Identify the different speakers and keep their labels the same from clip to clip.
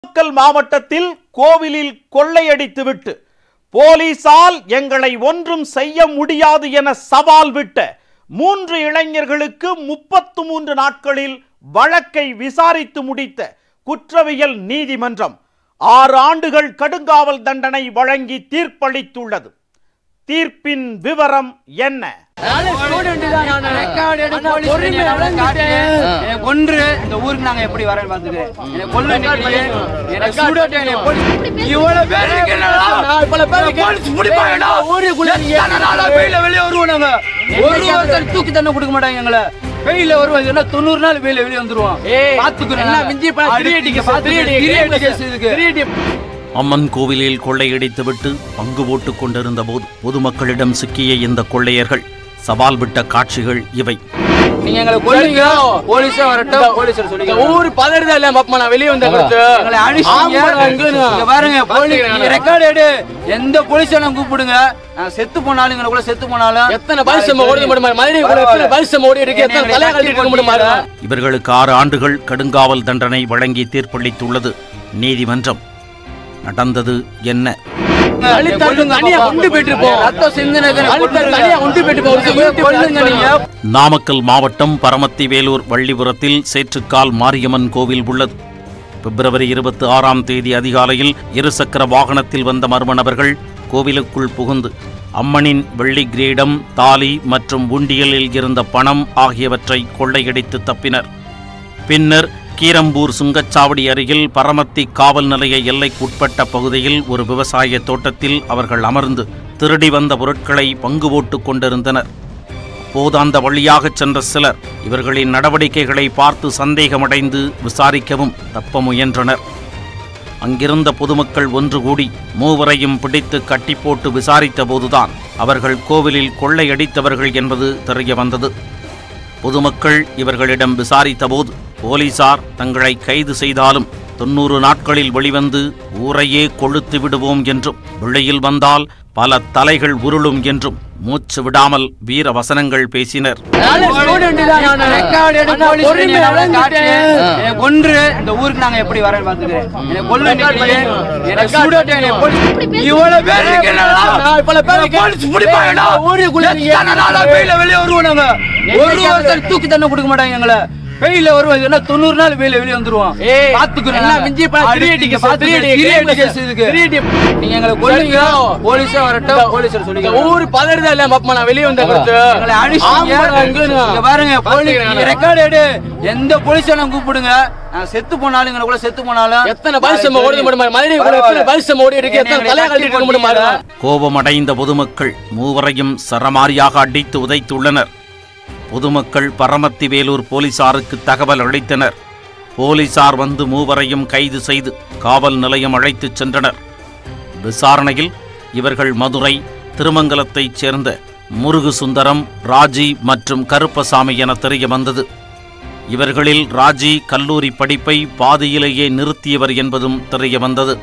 Speaker 1: நாமக்கல் மாவட்டத்தில் கோவிலில் கொள்ளையடித்துவிட்டு போலீசால் எங்களை ஒன்றும் செய்ய முடியாது என சவால் விட்ட மூன்று இளைஞர்களுக்கு முப்பத்து மூன்று நாட்களில் வழக்கை விசாரித்து முடித்த குற்றவியல் நீதிமன்றம் ஆறு ஆண்டுகள் கடுங்காவல் தண்டனை வழங்கி தீர்ப்பளித்துள்ளது தீர்ப்பின் விவரம் என்ன
Speaker 2: நானே student தான் நானு. ஆனா பொறுமை வளர்ந்துட்டு,
Speaker 3: என்னை கொன்று இந்த ஊருக்கு நாங்க எப்படி வரேன்னு பாத்துக்கிறேன் என்னை கொல்ல நினைக்கிறீங்க எனக்கு ஸ்டூடெண்ட் என்னை போலீஸ் இவ்வளவு பேர் இருக்கீங்களா?
Speaker 2: நான் இவ்வளவு பேர் இருக்கேன்.
Speaker 3: போலீஸ் பிடிப்பாங்கடா
Speaker 2: ஊருக்குள்ள நீங்க
Speaker 3: எத்தனை நாளா வெயில வெளியே வருவோம் நாங்க ஒரு வருஷம் தூக்கி தண்ணி கொடுக்க மாட்டாங்க எங்களை வெயில வருவோம் என்ன தொண்ணூறு நாள் வெயில வெளியே வந்துருவோம்
Speaker 2: ஏய்,
Speaker 3: பாத்துக்கிறேன்
Speaker 2: எல்லாம் மிஞ்சி போனா
Speaker 3: அடுத்து
Speaker 2: 380 கேஸ்,
Speaker 3: பாத்துக்கிறேன்.
Speaker 2: 380
Speaker 3: 380 கேஸ் இதுக்கு
Speaker 2: 380
Speaker 4: அம்மன் கோவிலில் கொள்ளையடித்துவிட்டு பங்கு போட்டுக் கொண்டிருந்த போது பொதுமக்களிடம் சிக்கிய இந்த கொள்ளையர்கள் சவால் விட்ட காட்சிகள் இவை
Speaker 3: நீங்க எங்களை கொல்லுங்க போலீஸா வரட்டும் போலீஸ்
Speaker 2: இந்த
Speaker 3: சொல்லுங்க
Speaker 2: ஊரு பதறுதா இல்ல பாப்பா நான் வெளிய வந்த கருத்து
Speaker 3: எங்களை அடிச்சீங்க.
Speaker 2: ஆமா, இங்க
Speaker 3: இங்க
Speaker 2: நான்.
Speaker 3: பாருங்க போலீஸ்
Speaker 2: பாத்துக்கிறேன்
Speaker 3: நீங்க
Speaker 2: நான்.
Speaker 3: ரெக்கார்ட் எடு எந்த போலீஸாலும் கூப்பிடுங்க நான் செத்து போனாலும் எங்களை கூட செத்து போனாலும்
Speaker 2: எத்தனை பரிசம் ஓடி முடியுமா மதுரை கூட எத்தனை பரிசம் ஓடி இருக்கு எத்தனை
Speaker 3: என்னை
Speaker 2: தலையை கழட்டி இருக்க முடியுமா
Speaker 4: இவர்களுக்கு ஆறு ஆண்டுகள் கடுங்காவல் தண்டனை வழங்கி தீர்ப்பளித்துள்ளது நீதிமன்றம் நடந்தது என்ன
Speaker 2: அழுத்தம் தனியா கொண்டு போயிட்டு இருப்போம்
Speaker 3: ரத்தம் சிந்தினது
Speaker 2: அழுத்தம் தனியா கொண்டு போயிட்டு போவோம்
Speaker 3: கொல்லுங்க நீங்க
Speaker 4: நாமக்கல் மாவட்டம் பரமத்தி வேலூர் வள்ளிபுரத்தில் சேற்றுக்கால் மாரியம்மன் கோவில் உள்ளது பிப்ரவரி இருபத்தி ஆறாம் தேதி அதிகாலையில் இருசக்கர வாகனத்தில் வந்த மர்ம நபர்கள் கோவிலுக்குள் புகுந்து அம்மனின் வெள்ளி கிரீடம் தாலி மற்றும் உண்டியலில் இருந்த பணம் ஆகியவற்றை கொள்ளையடித்து தப்பினர் பின்னர் கீரம்பூர் சுங்கச்சாவடி அருகில் பரமத்தி காவல் நிலைய எல்லைக்குட்பட்ட பகுதியில் ஒரு விவசாய தோட்டத்தில் அவர்கள் அமர்ந்து திருடி வந்த பொருட்களை பங்கு போட்டுக் கொண்டிருந்தனர் அப்போது அந்த வழியாகச் சென்ற சிலர் இவர்களின் நடவடிக்கைகளை பார்த்து சந்தேகமடைந்து விசாரிக்கவும் தப்ப முயன்றனர் அங்கிருந்த பொதுமக்கள் ஒன்று கூடி மூவரையும் பிடித்து கட்டி போட்டு விசாரித்த போதுதான் அவர்கள் கோவிலில் கொள்ளையடித்தவர்கள் என்பது தெரிய வந்தது பொதுமக்கள் இவர்களிடம் விசாரித்தபோது போலீசார் தங்களை கைது செய்தாலும் தொன்னூறு நாட்களில் வெளிவந்து ஊரையே கொழுத்து விடுவோம் என்றும் வெளியில் வந்தால் பல தலைகள் உருளும் என்றும் மூச்சு விடாமல் வீர வசனங்கள் பேசினர்
Speaker 2: நானே student தான் நானு.
Speaker 3: ரெக்கார்ட் எடு
Speaker 2: ஆனா
Speaker 3: போலீஸ்
Speaker 2: பொறுமை
Speaker 3: என்னை
Speaker 2: வளர்ந்துட்டு,
Speaker 3: என்னை கொன்று இந்த ஊருக்கு நாங்க எப்படி வரேன்னு பாத்துக்கிறேன் என்னை கொல்ல நினைக்கிறீங்க எனக்கு ஸ்டூடெண்ட் என்னை போலீஸ் இவ்வளவு பேர் இருக்கீங்களா?
Speaker 2: நான் இவ்வளவு பேர் இருக்கேன்.
Speaker 3: போலீஸ் பிடிப்பாங்கடா
Speaker 2: ஊருக்குள்ள நீங்க
Speaker 3: எத்தனை நாளா வெயில வெளியே வருவோம் நாங்க ஒரு வருஷம் தூக்கி தண்ணி கொடுக்க மாட்டாங்க எங்களை வெயில வருவோம் என்ன தொண்ணூறு நாள் வெயில வெளியே வந்துருவோம்
Speaker 2: ஏய்,
Speaker 3: பாத்துக்கிறேன்
Speaker 2: எல்லாம்
Speaker 3: நாங்க.
Speaker 2: மிஞ்சி போனா
Speaker 3: அடுத்து
Speaker 2: 380 கேஸ்,
Speaker 3: பாத்துக்கிறேன்.
Speaker 2: 380
Speaker 3: 380 கேஸ் இதுக்கு
Speaker 2: 380
Speaker 3: நீங்க எங்களை கொல்லுங்க போலீஸா வரட்டும் போலீஸ்
Speaker 2: இந்த
Speaker 3: சொல்லுங்க
Speaker 2: ஊரு பதறுதா இல்ல பாப்பா நான் வெளிய வந்த கருத்து
Speaker 3: எங்களை அடிச்சீங்க.
Speaker 2: ஆமா, இங்க நான்.
Speaker 3: இங்க பாருங்க போலீஸ்
Speaker 2: பாத்துக்கிறேன்
Speaker 3: நீங்க
Speaker 2: நான்.
Speaker 3: ரெக்கார்ட் எடு எந்த போலீஸாலும் கூப்பிடுங்க நான் செத்து போனாலும் எங்களை கூட செத்து போனாலும்
Speaker 2: எத்தனை பரிசம் ஓடி முடியுமா மதுரை கூட எத்தனை பரிசம் ஓடி இருக்கு எத்தனை தலையை கழட்டி இருக்க முடியுமா
Speaker 4: கோபமடைந்த பொதுமக்கள் மூவரையும் சரமாரியாக அடித்து உதைத்துள்ளனர் பொதுமக்கள் பரமத்தி வேலூர் போலீசாருக்கு தகவல் அளித்தனர் போலீசார் வந்து மூவரையும் கைது செய்து காவல் நிலையம் அழைத்துச் சென்றனர் விசாரணையில் இவர்கள் மதுரை திருமங்கலத்தைச் சேர்ந்த முருகு சுந்தரம் ராஜி மற்றும் கருப்பசாமி என தெரிய வந்தது இவர்களில் ராஜி கல்லூரி படிப்பை பாதியிலேயே நிறுத்தியவர் என்பதும் தெரிய வந்தது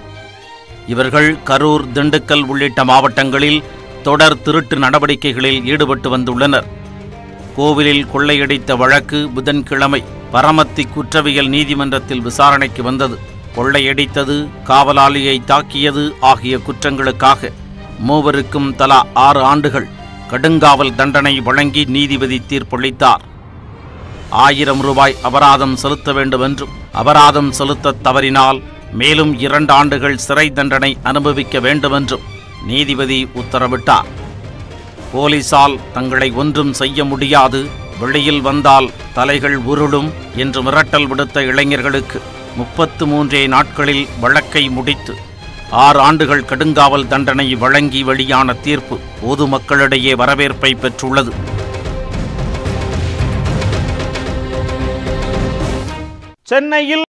Speaker 4: இவர்கள் கரூர் திண்டுக்கல் உள்ளிட்ட மாவட்டங்களில் தொடர் திருட்டு நடவடிக்கைகளில் ஈடுபட்டு வந்துள்ளனர் கோவிலில் கொள்ளையடித்த வழக்கு புதன்கிழமை பரமத்தி குற்றவியல் நீதிமன்றத்தில் விசாரணைக்கு வந்தது கொள்ளையடித்தது காவலாளியை தாக்கியது ஆகிய குற்றங்களுக்காக மூவருக்கும் தலா ஆறு ஆண்டுகள் கடுங்காவல் தண்டனை வழங்கி நீதிபதி தீர்ப்பளித்தார் ஆயிரம் ரூபாய் அபராதம் செலுத்த வேண்டும் என்றும் அபராதம் செலுத்த தவறினால் மேலும் இரண்டு ஆண்டுகள் சிறை தண்டனை அனுபவிக்க வேண்டும் என்றும் நீதிபதி உத்தரவிட்டார் போலீசால் தங்களை ஒன்றும் செய்ய முடியாது வெளியில் வந்தால் தலைகள் உருளும் என்று மிரட்டல் விடுத்த இளைஞர்களுக்கு முப்பத்து மூன்றே நாட்களில் வழக்கை முடித்து ஆறு ஆண்டுகள் கடுங்காவல் தண்டனை வழங்கி வெளியான தீர்ப்பு பொதுமக்களிடையே வரவேற்பை பெற்றுள்ளது
Speaker 1: சென்னையில்